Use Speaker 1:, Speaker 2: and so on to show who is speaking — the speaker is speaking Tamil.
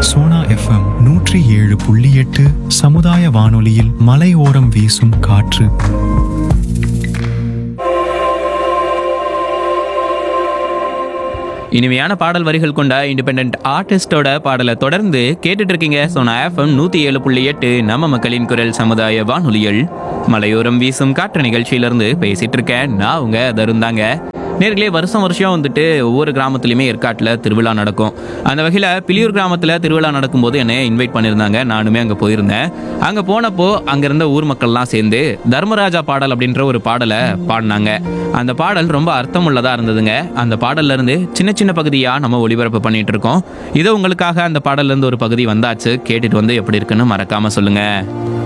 Speaker 1: சோனா எஃப்எம் நூற்றி ஏழு புள்ளி எட்டு சமுதாய வானொலியில் மலையோரம் வீசும் காற்று
Speaker 2: இனிமையான பாடல் வரிகள் கொண்ட இண்டிபெண்ட் ஆர்டிஸ்டோட பாடலை தொடர்ந்து கேட்டுட்டு இருக்கீங்க சோனா எஃப்எம் நூத்தி ஏழு புள்ளி எட்டு நம்ம மக்களின் குரல் சமுதாய வானொலியில் மலையோரம் வீசும் காற்று நிகழ்ச்சியிலிருந்து பேசிட்டு இருக்கேன் நான் உங்க தருந்தாங்க நேர்களே வருஷம் வருஷம் வந்துட்டு ஒவ்வொரு கிராமத்துலையுமே ஏற்காட்டில் திருவிழா நடக்கும் அந்த வகையில் பிலியூர் கிராமத்தில் திருவிழா நடக்கும்போது என்னை இன்வைட் பண்ணியிருந்தாங்க நானுமே அங்கே போயிருந்தேன் அங்கே போனப்போ அங்கே இருந்த ஊர் மக்கள்லாம் சேர்ந்து தர்மராஜா பாடல் அப்படின்ற ஒரு பாடலை பாடினாங்க அந்த பாடல் ரொம்ப அர்த்தமுள்ளதா இருந்ததுங்க அந்த பாடல்ல இருந்து சின்ன சின்ன பகுதியா நம்ம ஒளிபரப்பு பண்ணிட்டு இருக்கோம் இது உங்களுக்காக அந்த பாடல்ல இருந்து ஒரு பகுதி வந்தாச்சு கேட்டுட்டு வந்து எப்படி இருக்குன்னு மறக்காம சொல்லுங்க